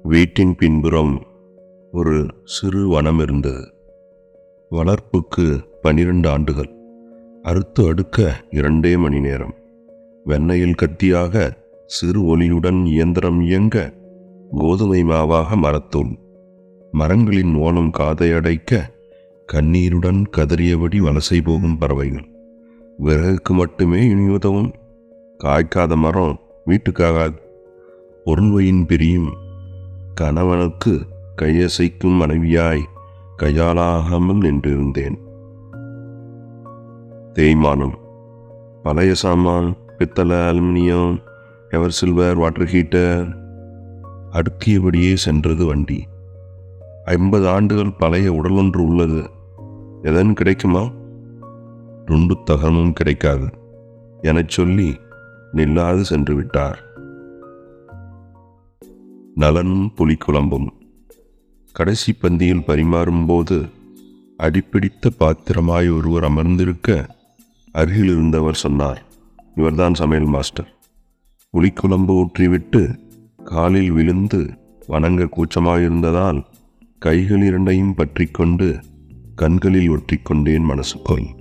வீட்டின் பின்புறம் ஒரு சிறு வனம் இருந்தது வளர்ப்புக்கு பனிரெண்டு ஆண்டுகள் அறுத்து அடுக்க இரண்டே மணி நேரம் வெண்ணையில் கத்தியாக சிறு ஒளியுடன் இயந்திரம் இயங்க கோதுமை மாவாக மரத்தூள் மரங்களின் ஓலம் காதை அடைக்க கண்ணீருடன் கதறியபடி வலசை போகும் பறவைகள் விறகுக்கு மட்டுமே இனி உதவும் காய்க்காத மரம் வீட்டுக்காகாது பொருள்வையின் பிரியும் கணவனுக்கு கையசைக்கும் மனைவியாய் கையாளாகாமல் நின்றிருந்தேன் தேய்மானம் பழைய சாமான் பித்தளை aluminium ever silver water heater அடுக்கியபடியே சென்றது வண்டி ஐம்பது ஆண்டுகள் பழைய உடல் ஒன்று உள்ளது எதன் கிடைக்குமா துண்டு தகனமும் கிடைக்காது எனச் சொல்லி நில்லாது சென்று விட்டார் நலனும் புலிக்குழம்பும் கடைசி பந்தியில் பரிமாறும்போது அடிப்பிடித்த பாத்திரமாய் ஒருவர் அமர்ந்திருக்க அருகில் இருந்தவர் சொன்னார் இவர்தான் சமையல் மாஸ்டர் புலிக்குழம்பு ஊற்றிவிட்டு காலில் விழுந்து வணங்க கூச்சமாயிருந்ததால் கைகள் இரண்டையும் பற்றிக்கொண்டு கண்களில் ஒற்றிக்கொண்டேன் மனசுக்குள்